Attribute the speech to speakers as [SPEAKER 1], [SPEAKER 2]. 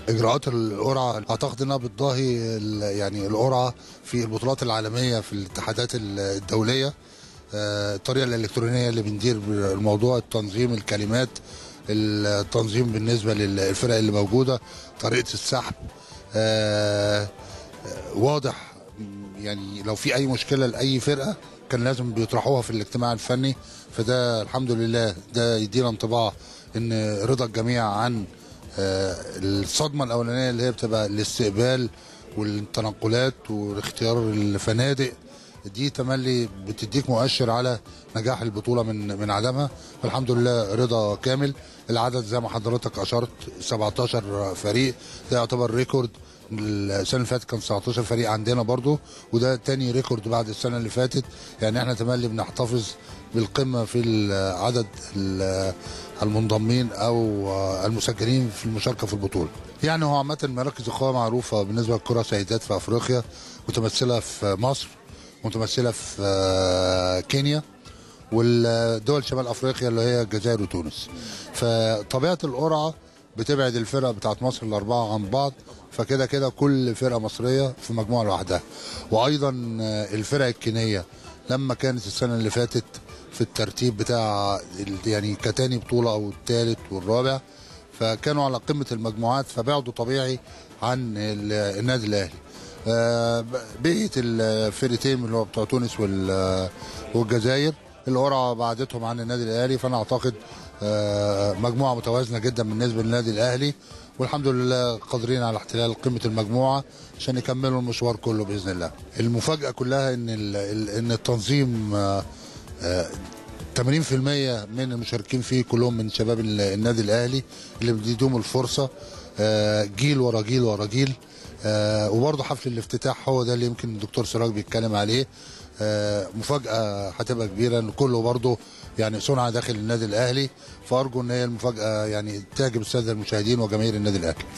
[SPEAKER 1] اجراءات القرعه اعتقد انها بتضاهي ال- يعني القرعه في البطولات العالميه في الاتحادات الدوليه آه، الطريقه الالكترونيه اللي بندير الموضوع التنظيم الكلمات التنظيم بالنسبه للفرق اللي موجوده طريقه السحب آه، آه، واضح يعني لو في اي مشكله لاي فرقه كان لازم بيطرحوها في الاجتماع الفني فده الحمد لله ده يدينا انطباع ان رضا الجميع عن آه، الصدمه الاولانيه اللي هي بتبقى الاستقبال والتنقلات واختيار الفنادق دي تملي بتديك مؤشر على نجاح البطوله من من عدمها فالحمد لله رضا كامل العدد زي ما حضرتك اشرت 17 فريق ده يعتبر ريكورد السنه اللي فاتت كان 19 فريق عندنا برضو وده تاني ريكورد بعد السنه اللي فاتت يعني احنا تملي بنحتفظ بالقمه في عدد ال- المنضمين او المسجلين في المشاركه في البطوله. يعني هو عامه مراكز القوى معروفه بالنسبه للكره سيدات في افريقيا متمثله في مصر متمثله في آه، كينيا والدول شمال افريقيا اللي هي الجزائر وتونس فطبيعه القرعه بتبعد الفرق بتاعت مصر الاربعه عن بعض فكده كده كل فرقه مصريه في مجموعه لوحدها وايضا آه، الفرق الكينيه لما كانت السنه اللي فاتت في الترتيب بتاع ال- يعني كتاني بطوله او الثالث والرابع فكانوا على قمه المجموعات فبعدوا طبيعي عن ال- النادي الاهلي آه، بقيه الفرقتين اللي هو بتوع تونس وال- والجزائر القرعه بعدتهم عن النادي الاهلي فانا اعتقد آه، مجموعه متوازنه جدا بالنسبه للنادي الاهلي والحمد لله قادرين على احتلال قمه المجموعه عشان يكملوا المشوار كله باذن الله. المفاجاه كلها ان ال- ال- ان التنظيم آه، آه، 80% من المشاركين فيه كلهم من شباب ال- النادي الاهلي اللي بيديهم الفرصه آه، جيل ورا جيل ورا جيل آه، وبرضه حفل الافتتاح هو ده اللي يمكن الدكتور سراج بيتكلم عليه آه، مفاجاه هتبقى كبيره ان كله برضه يعني صنع داخل النادي الاهلي فارجو ان هي المفاجاه يعني تعجب الساده المشاهدين وجماهير النادي الاهلي